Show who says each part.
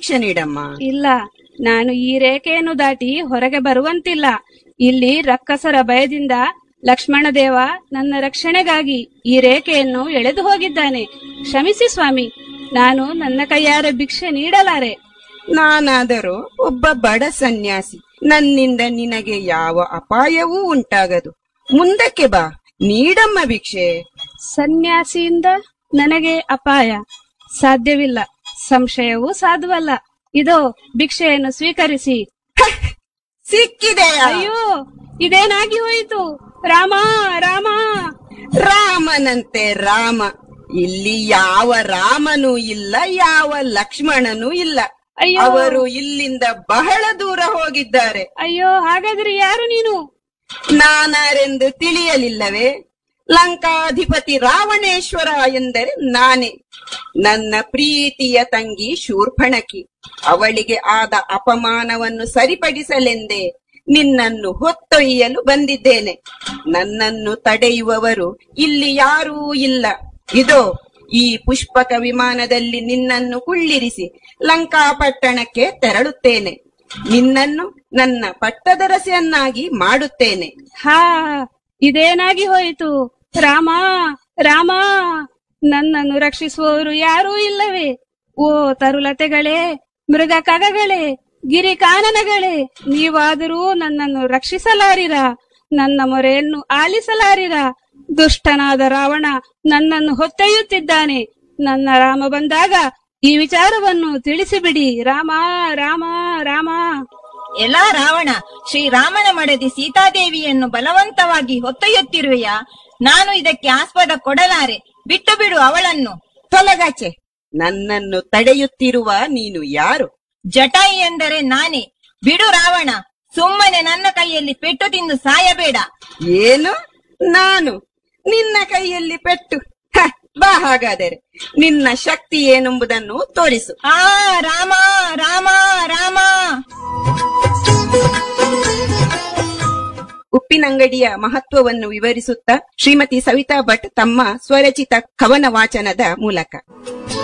Speaker 1: ಭಿಕ್ಷೆ ನೀಡಮ್ಮ
Speaker 2: ಇಲ್ಲ ನಾನು ಈ ರೇಖೆಯನ್ನು ದಾಟಿ ಹೊರಗೆ ಬರುವಂತಿಲ್ಲ ಇಲ್ಲಿ ರಕ್ಕಸರ ಭಯದಿಂದ ಲಕ್ಷ್ಮಣದೇವ ನನ್ನ ರಕ್ಷಣೆಗಾಗಿ ಈ ರೇಖೆಯನ್ನು ಎಳೆದು ಹೋಗಿದ್ದಾನೆ ಕ್ಷಮಿಸಿ ಸ್ವಾಮಿ ನಾನು ನನ್ನ ಕೈಯಾರ ಭಿಕ್ಷೆ ನೀಡಲಾರೆ
Speaker 1: ನಾನಾದರೂ ಒಬ್ಬ ಬಡ ಸನ್ಯಾಸಿ ನನ್ನಿಂದ ನಿನಗೆ ಯಾವ ಅಪಾಯವೂ ಉಂಟಾಗದು ಮುಂದಕ್ಕೆ ಬಾ ನೀಡಮ್ಮ ಭಿಕ್ಷೆ
Speaker 2: ಸನ್ಯಾಸಿಯಿಂದ ನನಗೆ ಅಪಾಯ ಸಾಧ್ಯವಿಲ್ಲ ಸಂಶಯವೂ ಸಾಧುವಲ್ಲ ಇದೋ ಭಿಕ್ಷೆಯನ್ನು ಸ್ವೀಕರಿಸಿ
Speaker 1: ಸಿಕ್ಕಿದೆಯಾ
Speaker 2: ಅಯ್ಯೋ ಇದೇನಾಗಿ ಹೋಯಿತು ರಾಮ ರಾಮ
Speaker 1: ರಾಮನಂತೆ ರಾಮ ಇಲ್ಲಿ ಯಾವ ರಾಮನೂ ಇಲ್ಲ ಯಾವ ಲಕ್ಷ್ಮಣನೂ ಇಲ್ಲ
Speaker 2: ಅಯ್ಯೋ.
Speaker 1: ಅವರು ಇಲ್ಲಿಂದ ಬಹಳ ದೂರ ಹೋಗಿದ್ದಾರೆ
Speaker 2: ಅಯ್ಯೋ ಹಾಗಾದ್ರೆ ಯಾರು ನೀನು
Speaker 1: ನಾನಾರೆಂದು ತಿಳಿಯಲಿಲ್ಲವೇ ಲಂಕಾಧಿಪತಿ ರಾವಣೇಶ್ವರ ಎಂದರೆ ನಾನೇ ನನ್ನ ಪ್ರೀತಿಯ ತಂಗಿ ಶೂರ್ಪಣಕಿ ಅವಳಿಗೆ ಆದ ಅಪಮಾನವನ್ನು ಸರಿಪಡಿಸಲೆಂದೇ ನಿನ್ನನ್ನು ಹೊತ್ತೊಯ್ಯಲು ಬಂದಿದ್ದೇನೆ ನನ್ನನ್ನು ತಡೆಯುವವರು ಇಲ್ಲಿ ಯಾರೂ ಇಲ್ಲ ಇದೋ ಈ ಪುಷ್ಪಕ ವಿಮಾನದಲ್ಲಿ ನಿನ್ನನ್ನು ಕುಳ್ಳಿರಿಸಿ ಲಂಕಾಪಟ್ಟಣಕ್ಕೆ ತೆರಳುತ್ತೇನೆ ನಿನ್ನನ್ನು ನನ್ನ ಪಟ್ಟದರಸೆಯನ್ನಾಗಿ ಮಾಡುತ್ತೇನೆ
Speaker 2: ಹಾ ಇದೇನಾಗಿ ಹೋಯಿತು ರಾಮ ರಾಮ ನನ್ನನ್ನು ರಕ್ಷಿಸುವವರು ಯಾರೂ ಇಲ್ಲವೇ ಓ ತರುಲತೆಗಳೇ ಮೃಗ ಕಗಗಳೇ ಗಿರಿ ಕಾನನಗಳೇ ನೀವಾದರೂ ನನ್ನನ್ನು ರಕ್ಷಿಸಲಾರಿರ ನನ್ನ ಮೊರೆಯನ್ನು ಆಲಿಸಲಾರಿರ ದುಷ್ಟನಾದ ರಾವಣ ನನ್ನನ್ನು ಹೊತ್ತೊಯ್ಯುತ್ತಿದ್ದಾನೆ ನನ್ನ ರಾಮ ಬಂದಾಗ ಈ ವಿಚಾರವನ್ನು ತಿಳಿಸಿಬಿಡಿ ರಾಮ ರಾಮ ರಾಮ
Speaker 3: ಎಲ್ಲ ರಾವಣ ಶ್ರೀರಾಮನ ಮಡದಿ ಸೀತಾದೇವಿಯನ್ನು ಬಲವಂತವಾಗಿ ಹೊತ್ತೊಯ್ಯುತ್ತಿರುವೆಯಾ ನಾನು ಇದಕ್ಕೆ ಆಸ್ಪದ ಕೊಡಲಾರೆ ಬಿಟ್ಟು ಬಿಡು ಅವಳನ್ನು
Speaker 1: ತೊಲಗಾಚೆ ನನ್ನನ್ನು ತಡೆಯುತ್ತಿರುವ ನೀನು ಯಾರು
Speaker 3: ಜಟಾಯಿ ಎಂದರೆ ನಾನೇ ಬಿಡು ರಾವಣ ಸುಮ್ಮನೆ ನನ್ನ ಕೈಯಲ್ಲಿ ಪೆಟ್ಟು ತಿಂದು ಸಾಯಬೇಡ
Speaker 1: ಏನು ನಾನು ನಿನ್ನ ಕೈಯಲ್ಲಿ ಪೆಟ್ಟು ಹ, ಬಾ ಹಾಗಾದರೆ ನಿನ್ನ ಶಕ್ತಿ ಏನೆಂಬುದನ್ನು ತೋರಿಸು
Speaker 3: ಆ ರಾಮ ರಾಮ ರಾಮ
Speaker 1: ಉಪ್ಪಿನಂಗಡಿಯ ಮಹತ್ವವನ್ನು ವಿವರಿಸುತ್ತಾ ಶ್ರೀಮತಿ ಸವಿತಾ ಭಟ್ ತಮ್ಮ ಸ್ವರಚಿತ ಕವನ ವಾಚನದ ಮೂಲಕ